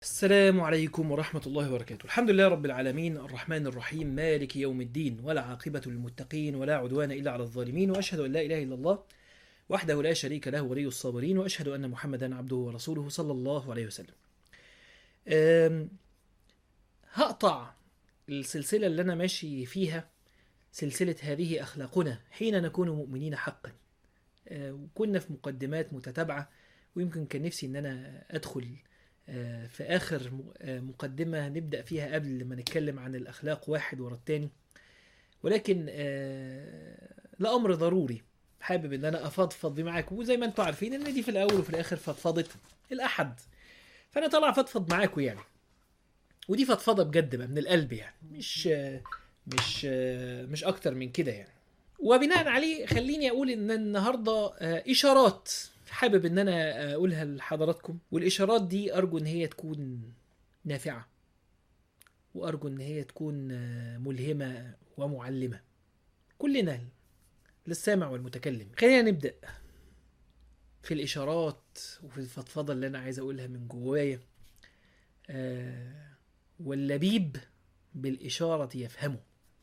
السلام عليكم ورحمة الله وبركاته الحمد لله رب العالمين الرحمن الرحيم مالك يوم الدين ولا عاقبة للمتقين ولا عدوان إلا على الظالمين وأشهد أن لا إله إلا الله وحده لا شريك له ولي الصابرين وأشهد أن محمدا عبده ورسوله صلى الله عليه وسلم أم، هقطع السلسلة اللي أنا ماشي فيها سلسلة هذه أخلاقنا حين نكون مؤمنين حقا أه، وكنا في مقدمات متتابعة ويمكن كان نفسي إن أنا أدخل آه، في آخر م- آه، مقدمة نبدأ فيها قبل ما نتكلم عن الأخلاق واحد ورا التاني ولكن آه، لأمر ضروري حابب ان انا افضفض بيه معاكم وزي ما انتم عارفين ان دي في الاول وفي الاخر فضفضه الاحد فانا طالع افضفض معاكم يعني ودي فضفضه بجد بقى من القلب يعني مش آه، مش آه، مش اكتر من كده يعني وبناء عليه خليني اقول ان النهارده آه، اشارات حابب ان انا اقولها لحضراتكم والاشارات دي ارجو ان هي تكون نافعه وارجو ان هي تكون آه، ملهمه ومعلمه كلنا للسامع والمتكلم خلينا نبدا في الاشارات وفي الفضفضه اللي انا عايز اقولها من جوايا آه، واللبيب بالاشاره يفهمه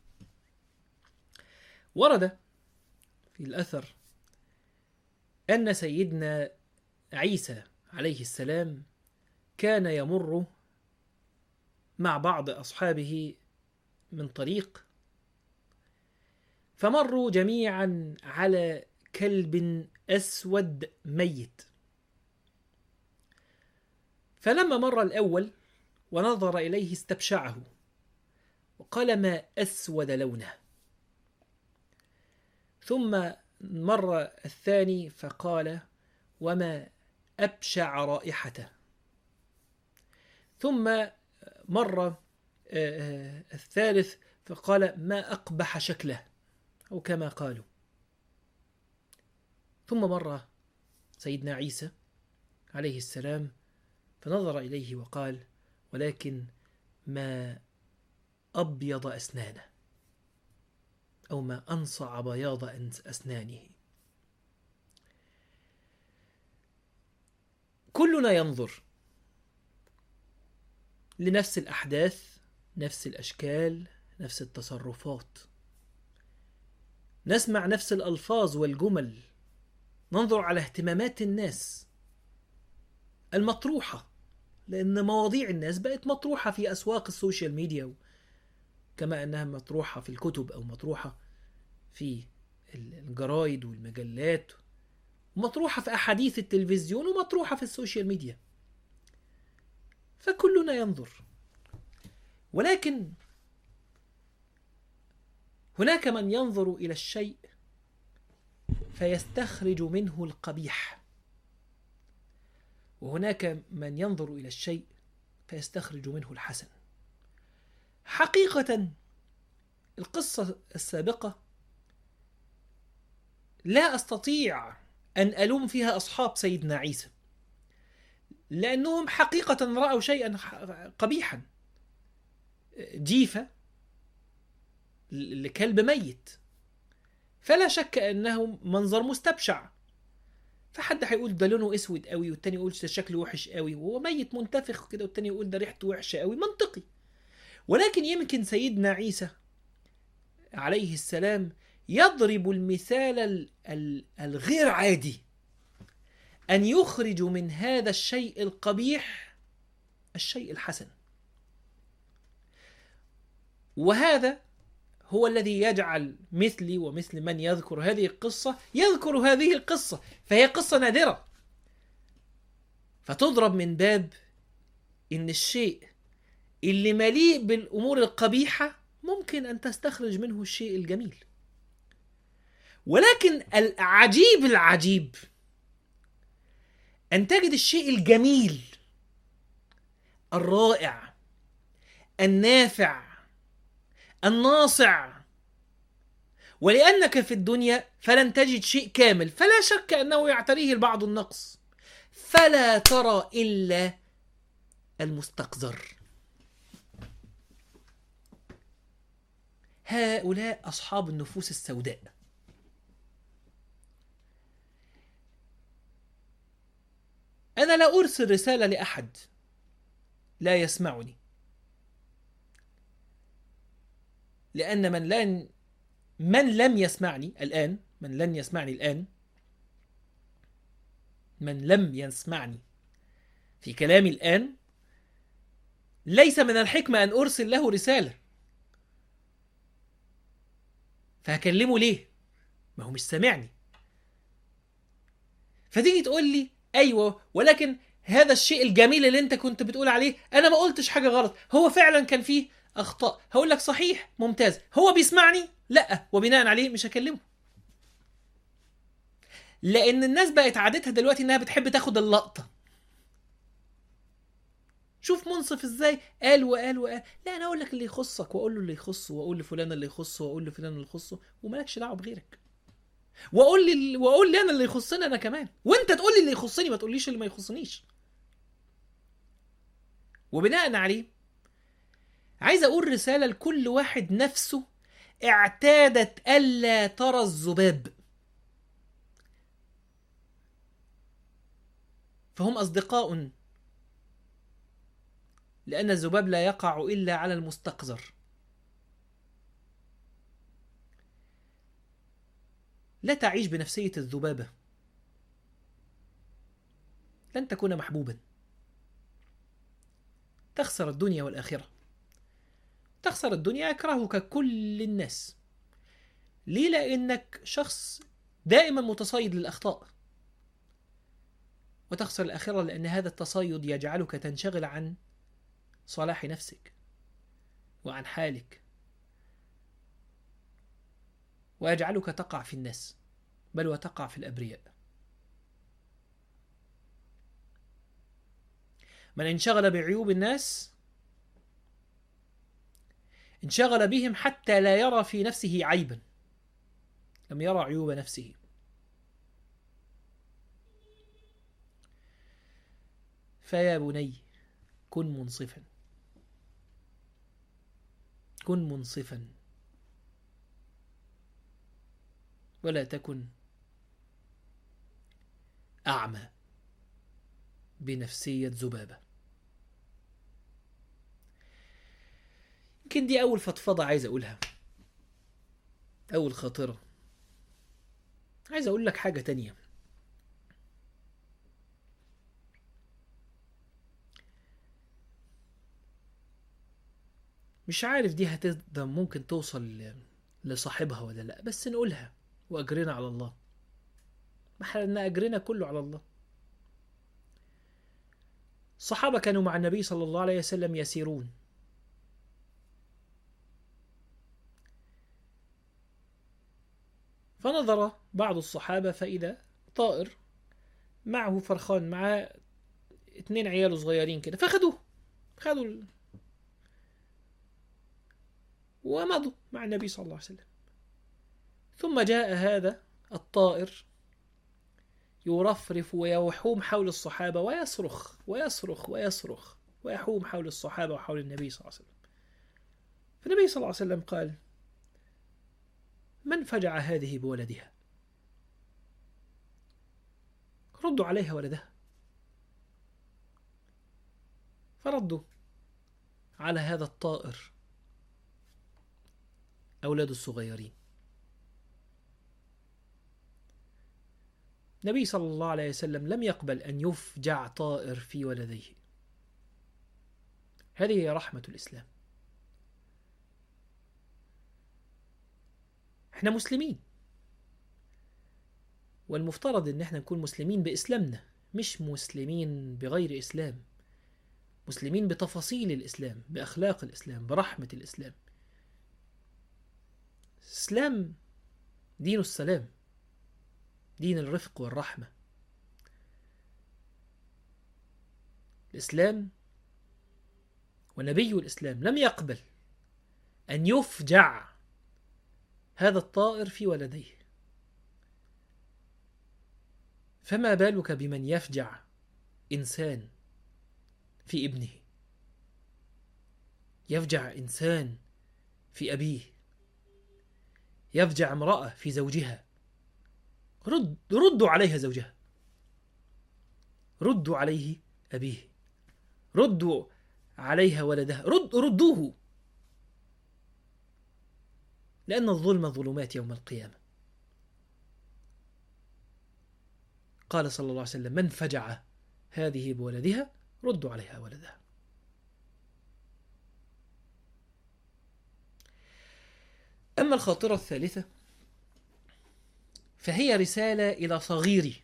ورد في الاثر ان سيدنا عيسى عليه السلام كان يمر مع بعض اصحابه من طريق فمروا جميعا على كلب اسود ميت فلما مر الاول ونظر اليه استبشعه وقال ما اسود لونه ثم مر الثاني فقال وما ابشع رائحته ثم مر آه، آه، الثالث فقال ما اقبح شكله او كما قالوا ثم مر سيدنا عيسى عليه السلام فنظر اليه وقال ولكن ما ابيض اسنانه او ما انصع بياض أنس- اسنانه كلنا ينظر لنفس الاحداث نفس الاشكال نفس التصرفات نسمع نفس الالفاظ والجمل ننظر على اهتمامات الناس المطروحه لان مواضيع الناس بقت مطروحه في اسواق السوشيال ميديا كما انها مطروحه في الكتب او مطروحه في الجرايد والمجلات ومطروحه في احاديث التلفزيون ومطروحه في السوشيال ميديا فكلنا ينظر ولكن هناك من ينظر الى الشيء فيستخرج منه القبيح وهناك من ينظر الى الشيء فيستخرج منه الحسن حقيقه القصه السابقه لا استطيع ان الوم فيها اصحاب سيدنا عيسى لانهم حقيقه راوا شيئا قبيحا جيفه لكلب ميت فلا شك انه منظر مستبشع فحد هيقول ده لونه اسود قوي والتاني يقول ده شكله وحش قوي وهو ميت منتفخ كده والتاني يقول ده ريحته وحشه قوي منطقي ولكن يمكن سيدنا عيسى عليه السلام يضرب المثال ال- ال- الغير عادي ان يخرج من هذا الشيء القبيح الشيء الحسن وهذا هو الذي يجعل مثلي ومثل من يذكر هذه القصة يذكر هذه القصة فهي قصة نادرة فتضرب من باب إن الشيء اللي مليء بالأمور القبيحة ممكن أن تستخرج منه الشيء الجميل ولكن العجيب العجيب أن تجد الشيء الجميل الرائع النافع الناصع ولأنك في الدنيا فلن تجد شيء كامل فلا شك أنه يعتريه البعض النقص فلا ترى إلا المستقذر هؤلاء أصحاب النفوس السوداء أنا لا أرسل رسالة لأحد لا يسمعني لأن من لن من لم يسمعني الآن من لن يسمعني الآن من لم يسمعني في كلامي الآن ليس من الحكمة أن أرسل له رسالة فهكلمه ليه؟ ما هو مش سامعني فتيجي تقول لي أيوة ولكن هذا الشيء الجميل اللي انت كنت بتقول عليه انا ما قلتش حاجة غلط هو فعلا كان فيه اخطاء هقول لك صحيح ممتاز هو بيسمعني لا وبناء عليه مش هكلمه لان الناس بقت عادتها دلوقتي انها بتحب تاخد اللقطه شوف منصف ازاي قال وقال وقال لا انا اقول لك اللي يخصك واقول له اللي يخصه واقول لفلان اللي يخصه واقول لفلان اللي يخصه ومالكش دعوه بغيرك واقول لي واقول لي انا اللي يخصني انا كمان وانت تقول لي اللي يخصني ما تقوليش اللي ما يخصنيش وبناء عليه عايز اقول رساله لكل واحد نفسه اعتادت الا ترى الذباب فهم اصدقاء لان الذباب لا يقع الا على المستقذر لا تعيش بنفسيه الذبابه لن تكون محبوبا تخسر الدنيا والاخره تخسر الدنيا يكرهك كل الناس ليه لانك شخص دائما متصيد للاخطاء وتخسر الاخره لان هذا التصيد يجعلك تنشغل عن صلاح نفسك وعن حالك ويجعلك تقع في الناس بل وتقع في الابرياء من انشغل بعيوب الناس انشغل بهم حتى لا يرى في نفسه عيبا لم يرى عيوب نفسه فيا بني كن منصفا كن منصفا ولا تكن اعمى بنفسيه ذبابه يمكن دي أول فضفضة عايز أقولها أول خاطرة عايز أقول لك حاجة تانية مش عارف دي هتقدر ممكن توصل لصاحبها ولا لا بس نقولها وأجرنا على الله ما احنا أجرنا كله على الله الصحابة كانوا مع النبي صلى الله عليه وسلم يسيرون فنظر بعض الصحابة فإذا طائر معه فرخان مع اتنين عياله صغيرين كده فخدوه خدوا ال... ومضوا مع النبي صلى الله عليه وسلم ثم جاء هذا الطائر يرفرف ويحوم حول الصحابة ويصرخ ويصرخ ويصرخ ويحوم حول الصحابة وحول النبي صلى الله عليه وسلم فالنبي صلى الله عليه وسلم قال من فجع هذه بولدها ردوا عليها ولدها فردوا على هذا الطائر أولاده الصغيرين النبي صلى الله عليه وسلم لم يقبل أن يفجع طائر في ولديه هذه هي رحمة الإسلام احنا مسلمين والمفترض ان احنا نكون مسلمين باسلامنا مش مسلمين بغير اسلام مسلمين بتفاصيل الاسلام باخلاق الاسلام برحمه الاسلام الاسلام دين السلام دين الرفق والرحمه الاسلام ونبي الاسلام لم يقبل ان يفجع هذا الطائر في ولديه فما بالك بمن يفجع انسان في ابنه يفجع انسان في ابيه يفجع امراه في زوجها رد ردوا عليها زوجها ردوا عليه ابيه ردوا عليها ولدها رد ردوه لأن الظلم ظلمات يوم القيامة قال صلى الله عليه وسلم من فجع هذه بولدها ردوا عليها ولدها أما الخاطرة الثالثة فهي رسالة إلى صغيري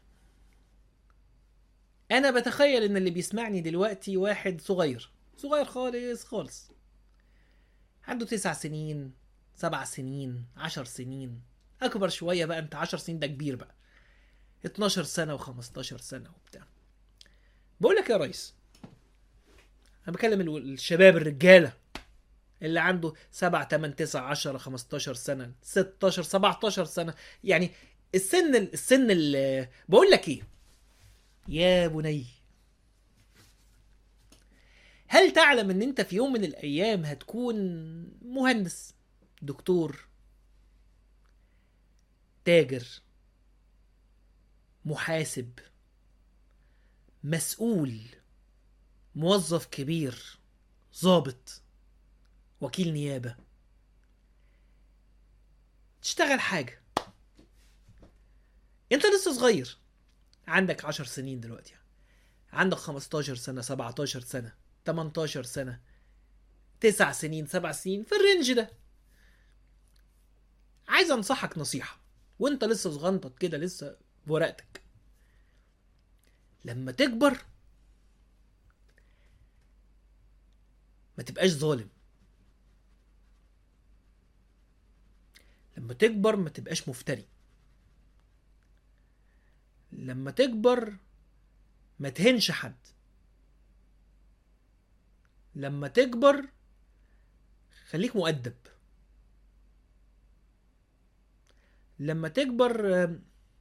أنا بتخيل إن اللي بيسمعني دلوقتي واحد صغير صغير خالص خالص عنده تسع سنين سبع سنين عشر سنين أكبر شوية بقى أنت عشر سنين ده كبير بقى 12 سنة و15 سنة وبتاع بقول لك يا ريس أنا بكلم ال- الشباب الرجالة اللي عنده 7 8 9 10 15 سنة 16 17 سنة يعني السن السن اللي بقول لك ايه يا بني هل تعلم ان انت في يوم من الايام هتكون مهندس دكتور تاجر محاسب مسؤول موظف كبير ضابط وكيل نيابه تشتغل حاجه انت لسه صغير عندك عشر سنين دلوقتي عندك 15 سنة 17 سنة 18 سنة تسع سنين سبع سنين في الرينج ده عايز انصحك نصيحة وانت لسه صغنطط كده لسه بورقتك لما تكبر ما تبقاش ظالم لما تكبر ما تبقاش مفتري لما تكبر ما تهنش حد لما تكبر خليك مؤدب لما تكبر آم،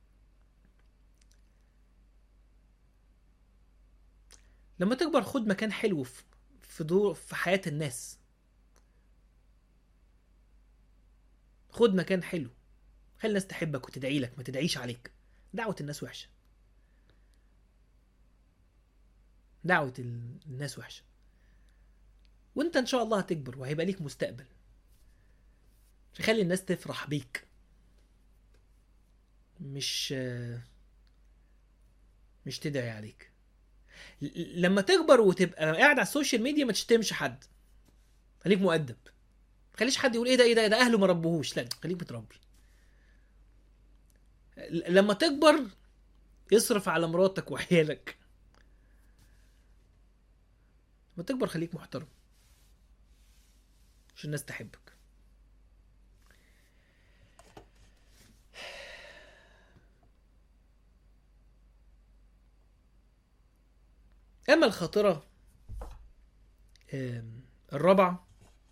لما تكبر خد مكان حلو في في دور في حياة الناس خد مكان حلو خلي الناس تحبك وتدعي لك ما تدعيش عليك دعوة الناس وحشة دعوة ال- الناس وحشة وانت ان شاء الله هتكبر وهيبقى ليك مستقبل خلي الناس تفرح بيك مش مش تدعي عليك ل- لما تكبر وتبقى قاعد على السوشيال ميديا ما تشتمش حد خليك مؤدب ما تخليش حد يقول ايه ده ايه ده ده اهله ما ربوهوش لا خليك متربي ل- لما تكبر اصرف على مراتك وعيالك لما تكبر خليك محترم عشان الناس تحبك اما الخاطره آم، الرابعه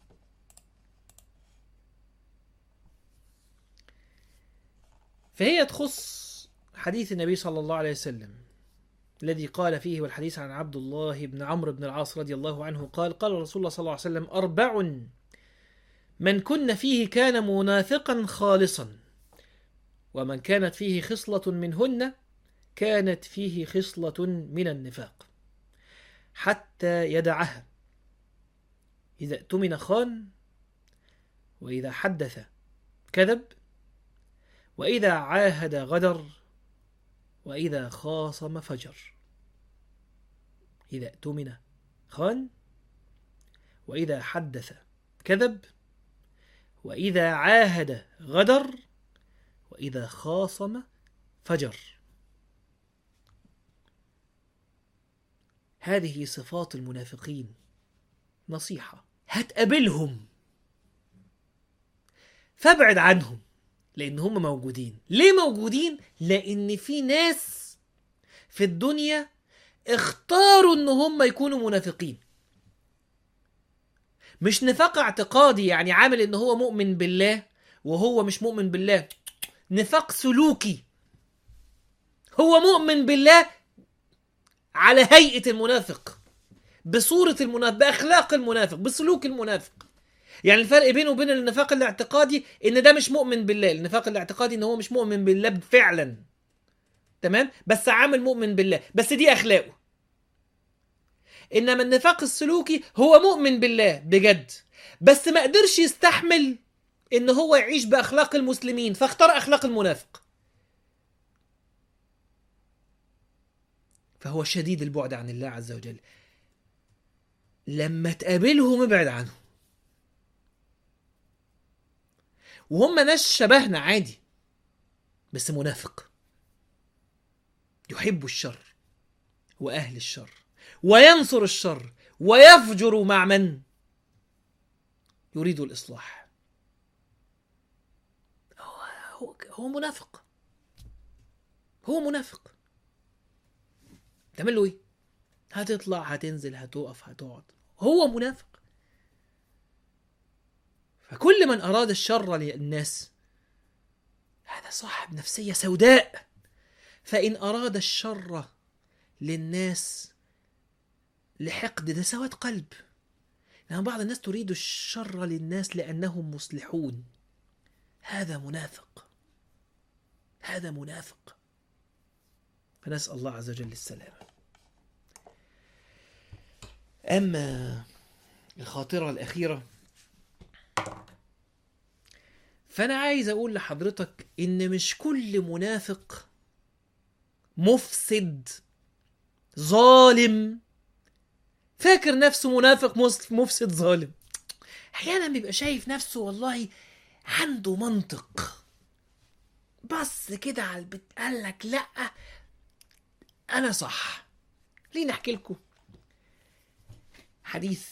فهي تخص حديث النبي صلى الله عليه وسلم الذي قال فيه والحديث عن عبد الله بن عمرو بن العاص رضي الله عنه قال قال رسول الله صلى الله عليه وسلم أربع من كن فيه كان منافقا خالصا ومن كانت فيه خصلة منهن كانت فيه خصلة من النفاق حتى يدعها إذا اؤتمن خان وإذا حدث كذب وإذا عاهد غدر وإذا خاصم فجر إذا اؤتمن خان وإذا حدث كذب وإذا عاهد غدر وإذا خاصم فجر هذه صفات المنافقين نصيحة هتقابلهم فابعد عنهم لان هم موجودين ليه موجودين لان في ناس في الدنيا اختاروا ان هم يكونوا منافقين مش نفاق اعتقادي يعني عامل ان هو مؤمن بالله وهو مش مؤمن بالله نفاق سلوكي هو مؤمن بالله على هيئة المنافق بصورة المنافق بأخلاق المنافق بسلوك المنافق يعني الفرق بينه وبين النفاق الاعتقادي ان ده مش مؤمن بالله النفاق الاعتقادي ان هو مش مؤمن بالله فعلا تمام بس عامل مؤمن بالله بس دي اخلاقه انما النفاق السلوكي هو مؤمن بالله بجد بس ما قدرش يستحمل ان هو يعيش باخلاق المسلمين فاختار اخلاق المنافق فهو شديد البعد عن الله عز وجل لما تقابلهم ابعد عنهم وهم ناس شبهنا عادي بس منافق يحب الشر واهل الشر وينصر الشر ويفجر مع من يريد الاصلاح هو هو, هو منافق هو منافق تعمل له ايه هتطلع هتنزل هتقف هتقعد هو منافق فكل من اراد الشر للناس هذا صاحب نفسيه سوداء فان اراد الشر للناس لحقد ده سواد قلب لأن بعض الناس تريد الشر للناس لأنهم مصلحون هذا منافق هذا منافق فنسأل الله عز وجل السلامة أما الخاطرة الأخيرة فأنا عايز أقول لحضرتك إن مش كل منافق مفسد ظالم فاكر نفسه منافق مس- مفسد ظالم احيانا بيبقى شايف نفسه والله عنده منطق بس كده على البيت قال لك لا انا صح ليه نحكي لكم حديث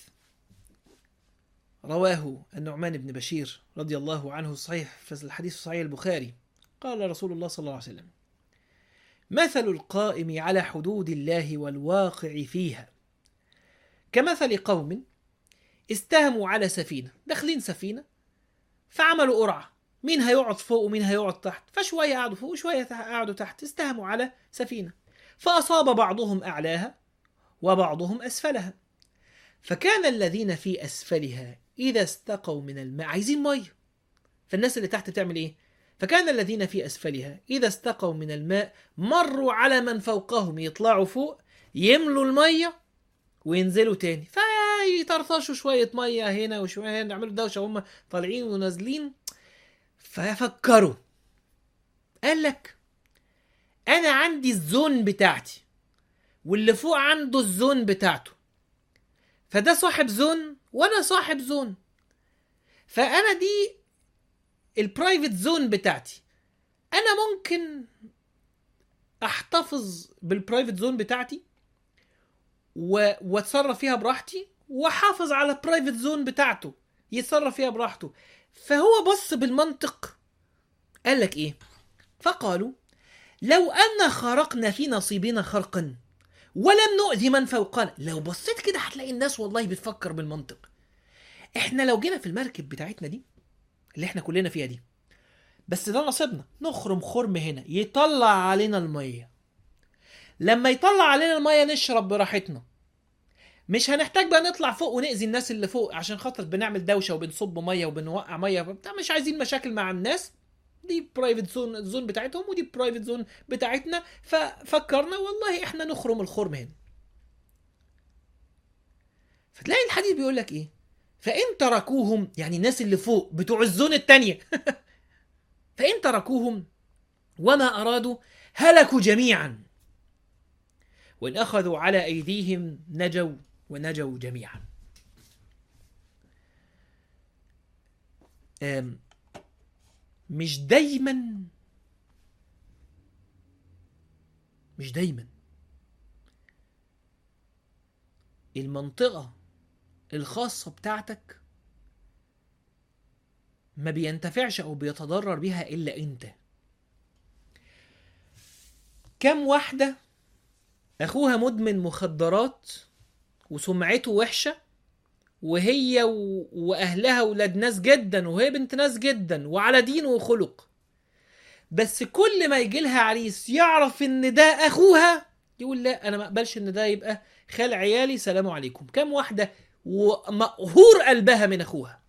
رواه النعمان بن بشير رضي الله عنه صحيح في الحديث في صحيح البخاري قال رسول الله صلى الله عليه وسلم مثل القائم على حدود الله والواقع فيها كمثل قوم استهموا على سفينة داخلين سفينة فعملوا قرعة مين هيقعد فوق ومين هيقعد تحت فشوية قعدوا فوق وشوية تح- قعدوا تحت استهموا على سفينة فأصاب بعضهم أعلاها وبعضهم أسفلها فكان الذين في أسفلها إذا استقوا من الماء عايزين مية فالناس اللي تحت بتعمل إيه؟ فكان الذين في أسفلها إذا استقوا من الماء مروا على من فوقهم يطلعوا فوق يملوا المية وينزلوا تاني فيطرطشوا شوية مية هنا وشوية هنا يعملوا دوشة وهم طالعين ونازلين فيفكروا قال لك أنا عندي الزون بتاعتي واللي فوق عنده الزون بتاعته فده صاحب زون وأنا صاحب زون فأنا دي البرايفت زون بتاعتي أنا ممكن أحتفظ بالبرايفت زون بتاعتي و... واتصرف فيها براحتي واحافظ على البرايفت زون بتاعته يتصرف فيها براحته فهو بص بالمنطق قال لك ايه فقالوا لو ان خرقنا في نصيبنا خرقا ولم نؤذي من فوقنا لو بصيت كده هتلاقي الناس والله بتفكر بالمنطق احنا لو جينا في المركب بتاعتنا دي اللي احنا كلنا فيها دي بس ده نصيبنا نخرم خرم هنا يطلع علينا الميه لما يطلع علينا الميه نشرب براحتنا مش هنحتاج بقى نطلع فوق ونأذي الناس اللي فوق عشان خاطر بنعمل دوشه وبنصب ميه وبنوقع ميه وبتاع مش عايزين مشاكل مع الناس دي برايفت زون الزون بتاعتهم ودي برايفت زون بتاعتنا ففكرنا والله احنا نخرم الخرم هنا فتلاقي الحديث بيقول لك ايه فان تركوهم يعني الناس اللي فوق بتوع الزون التانية فان تركوهم وما ارادوا هلكوا جميعا وإن أخذوا على أيديهم نجوا ونجوا جميعا أم، مش دايما مش دايما المنطقة الخاصة بتاعتك ما بينتفعش أو بيتضرر بيها إلا أنت كم واحدة اخوها مدمن مخدرات وسمعته وحشه وهي و... واهلها ولاد ناس جدا وهي بنت ناس جدا وعلى دين وخلق بس كل ما يجي لها عريس يعرف ان ده اخوها يقول لا انا ما اقبلش ان ده يبقى خال عيالي سلام عليكم كم واحده ومقهور قلبها من اخوها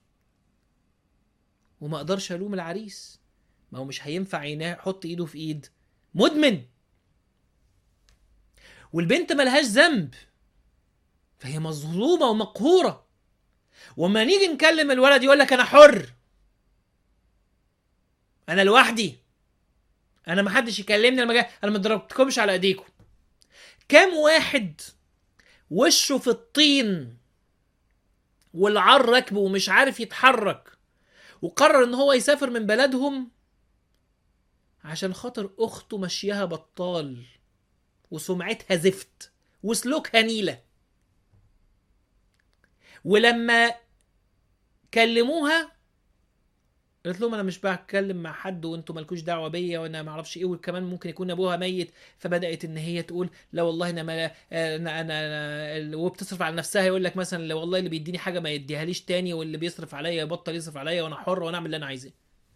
وما اقدرش الوم العريس ما هو مش هينفع يحط ايده في ايد مدمن والبنت ملهاش ذنب فهي مظلومه ومقهوره وما نيجي نكلم الولد يقول لك انا حر انا لوحدي انا ما حدش يكلمني لما جاي انا ما ضربتكمش على ايديكم كام واحد وشه في الطين والعار راكبه ومش عارف يتحرك وقرر ان هو يسافر من بلدهم عشان خاطر اخته مشيها بطال وسمعتها زفت وسلوكها نيله ولما كلموها قالت لهم انا مش بتكلم مع حد وانتوا مالكوش دعوه بيا وانا ما اعرفش ايه وكمان ممكن يكون ابوها ميت فبدات ان هي تقول لا والله انا ما انا انا, أنا وبتصرف على نفسها يقول لك مثلا لا والله اللي بيديني حاجه ما يديهاليش تاني واللي بيصرف عليا يبطل يصرف عليا وانا حر وانا اعمل اللي انا عايزاه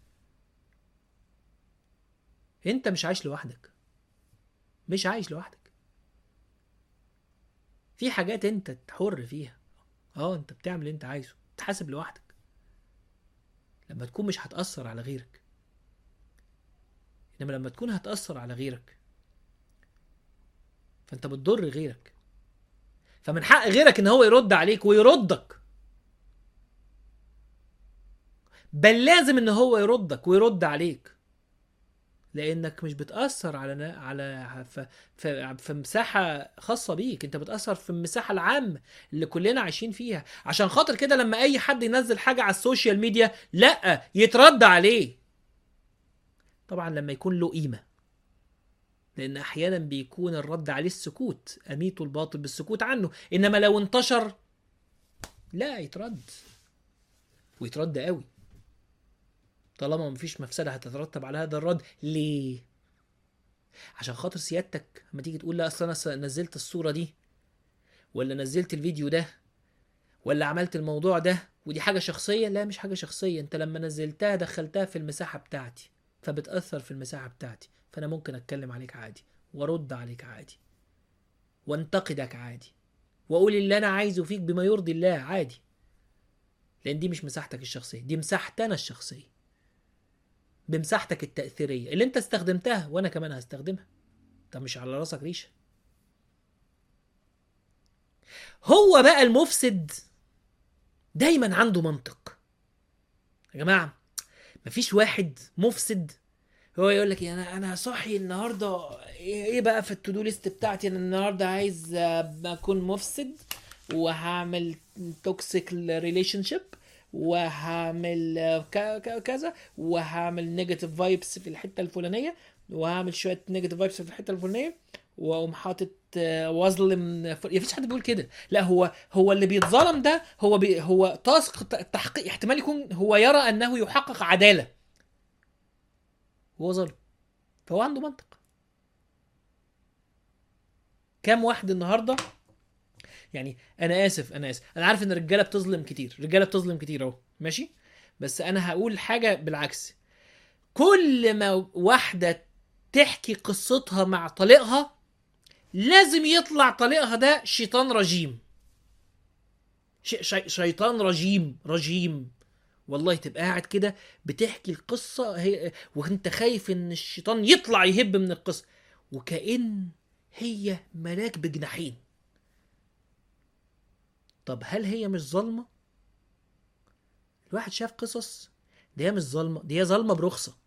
انت مش عايش لوحدك مش عايش لوحدك في حاجات انت حر فيها اه انت بتعمل اللي انت عايزه تحاسب لوحدك لما تكون مش هتأثر على غيرك انما لما تكون هتأثر على غيرك فانت بتضر غيرك فمن حق غيرك ان هو يرد عليك ويردك بل لازم ان هو يردك ويرد عليك لانك مش بتاثر على على في, في, في مساحه خاصه بيك انت بتاثر في المساحه العامه اللي كلنا عايشين فيها عشان خاطر كده لما اي حد ينزل حاجه على السوشيال ميديا لا يترد عليه طبعا لما يكون له قيمه لان احيانا بيكون الرد عليه السكوت اميت الباطل بالسكوت عنه انما لو انتشر لا يترد ويترد قوي طالما مفيش مفسده هتترتب على هذا الرد ليه عشان خاطر سيادتك لما تيجي تقول لا اصل انا نزلت الصوره دي ولا نزلت الفيديو ده ولا عملت الموضوع ده ودي حاجه شخصيه لا مش حاجه شخصيه انت لما نزلتها دخلتها في المساحه بتاعتي فبتاثر في المساحه بتاعتي فانا ممكن اتكلم عليك عادي وارد عليك عادي وانتقدك عادي واقول اللي انا عايزه فيك بما يرضي الله عادي لان دي مش مساحتك الشخصيه دي مساحتي انا الشخصيه بمساحتك التأثيرية اللي انت استخدمتها وانا كمان هستخدمها طب مش على راسك ريشة هو بقى المفسد دايما عنده منطق يا جماعة مفيش واحد مفسد هو يقول لك انا انا صاحي النهارده ايه بقى في التو دو ليست بتاعتي انا النهارده عايز اكون مفسد وهعمل توكسيك ريليشن شيب وهعمل كذا وهعمل نيجاتيف فايبس في الحته الفلانيه وهعمل شويه نيجاتيف فايبس في الحته الفلانيه واقوم حاطط واظلم مفيش حد بيقول كده لا هو هو اللي بيتظلم ده هو بي هو تاسك تحقيق احتمال يكون هو يرى انه يحقق عداله هو ظالم فهو عنده منطق كام واحد النهارده يعني انا اسف انا اسف انا عارف ان الرجاله بتظلم كتير الرجاله بتظلم كتير اهو ماشي بس انا هقول حاجه بالعكس كل ما واحده تحكي قصتها مع طليقها لازم يطلع طليقها ده شيطان رجيم شي شي شيطان رجيم رجيم والله تبقى قاعد كده بتحكي القصه هي وانت خايف ان الشيطان يطلع يهب من القصه وكأن هي ملاك بجناحين طب هل هي مش ظالمه الواحد شاف قصص دي هي مش ظالمه دي هي ظالمه برخصه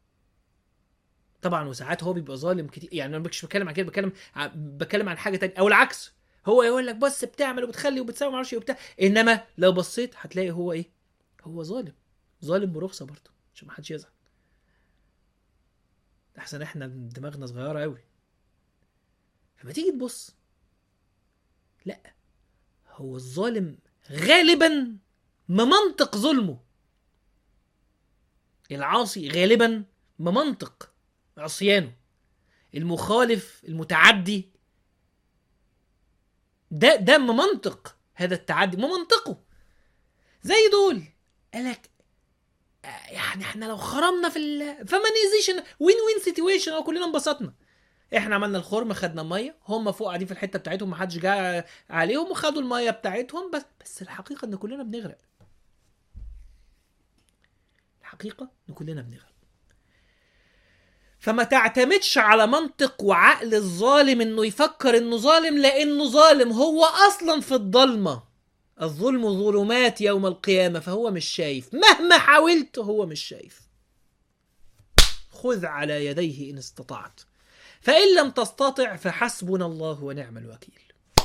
طبعا وساعات هو بيبقى ظالم كتير يعني انا مش بتكلم عن كده بتكلم بتكلم عن حاجه تانية او العكس هو يقول لك بص بتعمل وبتخلي وبتسوي معرفش ايه وبتاع انما لو بصيت هتلاقي هو ايه هو ظالم ظالم برخصه برضه عشان ما حدش يزعل احسن احنا دماغنا صغيره قوي فما تيجي تبص لا هو الظالم غالبا بمنطق ظلمه العاصي غالبا بمنطق عصيانه المخالف المتعدي ده ده بمنطق هذا التعدي بمنطقه زي دول قالك يعني احنا لو خرمنا في ال... فما نأذيش وين وين سيتويشن او كلنا انبسطنا احنا عملنا الخرم خدنا ميه هم فوق قاعدين في الحته بتاعتهم ما حدش جه عليهم وخدوا الميه بتاعتهم بس بس الحقيقه ان كلنا بنغرق الحقيقه ان كلنا بنغرق فما تعتمدش على منطق وعقل الظالم انه يفكر انه ظالم لانه ظالم هو اصلا في الضلمه الظلم ظلمات يوم القيامه فهو مش شايف مهما حاولت هو مش شايف خذ على يديه ان استطعت فان لم تستطع فحسبنا الله ونعم الوكيل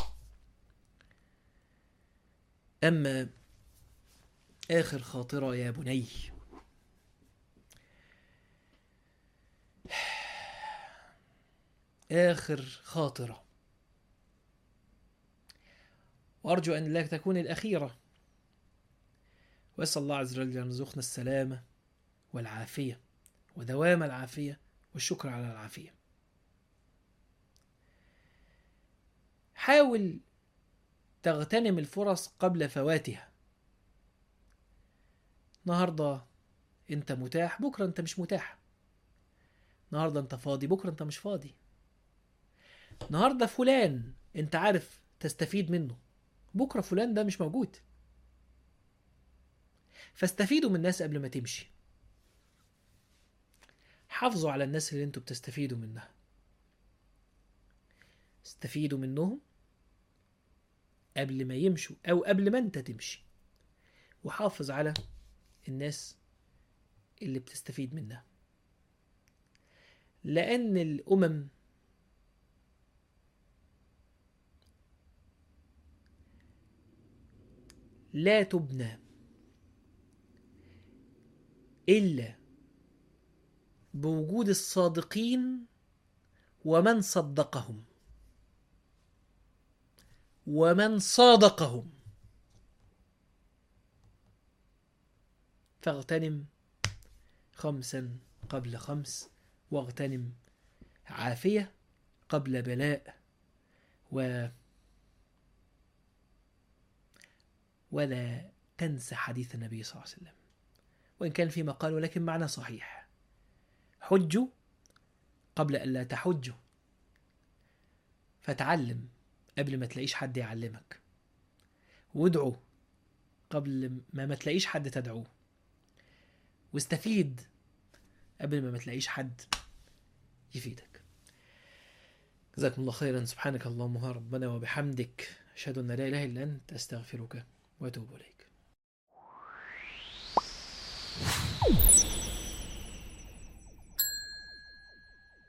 اما اخر خاطره يا بني آخر خاطرة وأرجو أن لا تكون الأخيرة وأسأل الله عز وجل أن يرزقنا السلامة والعافية ودوام العافية والشكر على العافية حاول تغتنم الفرص قبل فواتها النهارده انت متاح بكره انت مش متاح النهارده انت فاضي بكره انت مش فاضي النهارده فلان انت عارف تستفيد منه بكره فلان ده مش موجود فاستفيدوا من الناس قبل ما تمشي حافظوا على الناس اللي انتوا بتستفيدوا منها استفيدوا منهم قبل ما يمشوا او قبل ما انت تمشي وحافظ على الناس اللي بتستفيد منها لان الامم لا تبنى الا بوجود الصادقين ومن صدقهم ومن صادقهم فاغتنم خمسا قبل خمس واغتنم عافية قبل بلاء و ولا تنسى حديث النبي صلى الله عليه وسلم وإن كان في مقال ولكن معنى صحيح حجوا قبل أن لا تحجوا فتعلم قبل ما تلاقيش حد يعلمك وادعو قبل ما ما تلاقيش حد تدعوه واستفيد قبل ما ما تلاقيش حد يفيدك جزاكم الله خيرا سبحانك اللهم ربنا وبحمدك أشهد أن لا إله إلا أنت أستغفرك وأتوب إليك